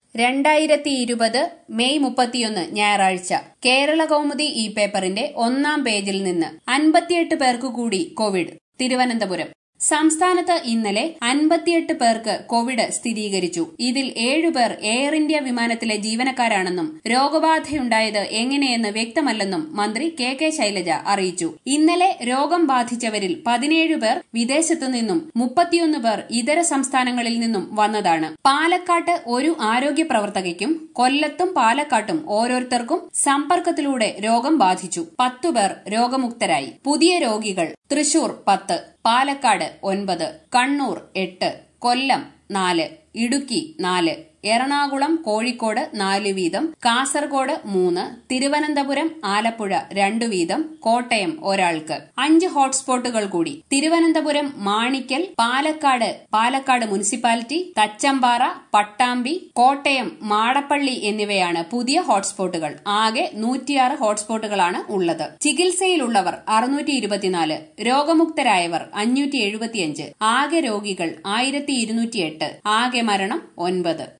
രണ്ടായിരത്തി ഇരുപത് മെയ് മുപ്പത്തിയൊന്ന് ഞായറാഴ്ച കേരള കൗമുദി ഈ പേപ്പറിന്റെ ഒന്നാം പേജിൽ നിന്ന് അൻപത്തിയെട്ട് പേർക്ക് കൂടി കോവിഡ് തിരുവനന്തപുരം സംസ്ഥാനത്ത് ഇന്നലെ അൻപത്തിയെട്ട് പേർക്ക് കോവിഡ് സ്ഥിരീകരിച്ചു ഇതിൽ ഏഴുപേർ എയർ ഇന്ത്യ വിമാനത്തിലെ ജീവനക്കാരാണെന്നും രോഗബാധയുണ്ടായത് എങ്ങനെയെന്ന് വ്യക്തമല്ലെന്നും മന്ത്രി കെ കെ ശൈലജ അറിയിച്ചു ഇന്നലെ രോഗം ബാധിച്ചവരിൽ പതിനേഴ് പേർ വിദേശത്തു നിന്നും മുപ്പത്തിയൊന്ന് പേർ ഇതര സംസ്ഥാനങ്ങളിൽ നിന്നും വന്നതാണ് പാലക്കാട്ട് ഒരു ആരോഗ്യ പ്രവർത്തകയ്ക്കും കൊല്ലത്തും പാലക്കാട്ടും ഓരോരുത്തർക്കും സമ്പർക്കത്തിലൂടെ രോഗം ബാധിച്ചു പത്തുപേർ രോഗമുക്തരായി പുതിയ രോഗികൾ തൃശൂർ പത്ത് പാലക്കാട് ഒൻപത് കണ്ണൂർ എട്ട് കൊല്ലം നാല് ഇടുക്കി നാല് എറണാകുളം കോഴിക്കോട് നാല് വീതം കാസർഗോഡ് മൂന്ന് തിരുവനന്തപുരം ആലപ്പുഴ രണ്ടു വീതം കോട്ടയം ഒരാൾക്ക് അഞ്ച് ഹോട്ട്സ്പോട്ടുകൾ കൂടി തിരുവനന്തപുരം മാണിക്കൽ പാലക്കാട് പാലക്കാട് മുനിസിപ്പാലിറ്റി തച്ചമ്പാറ പട്ടാമ്പി കോട്ടയം മാടപ്പള്ളി എന്നിവയാണ് പുതിയ ഹോട്ട്സ്പോട്ടുകൾ ആകെ നൂറ്റിയാറ് ഹോട്ട്സ്പോട്ടുകളാണ് ഉള്ളത് ചികിത്സയിലുള്ളവർ അറുന്നൂറ്റി ഇരുപത്തിനാല് രോഗമുക്തരായവർ അഞ്ഞൂറ്റി എഴുപത്തിയഞ്ച് ആകെ രോഗികൾ ആയിരത്തി ഇരുന്നൂറ്റിയെട്ട് ആകെ മരണം ഒൻപത്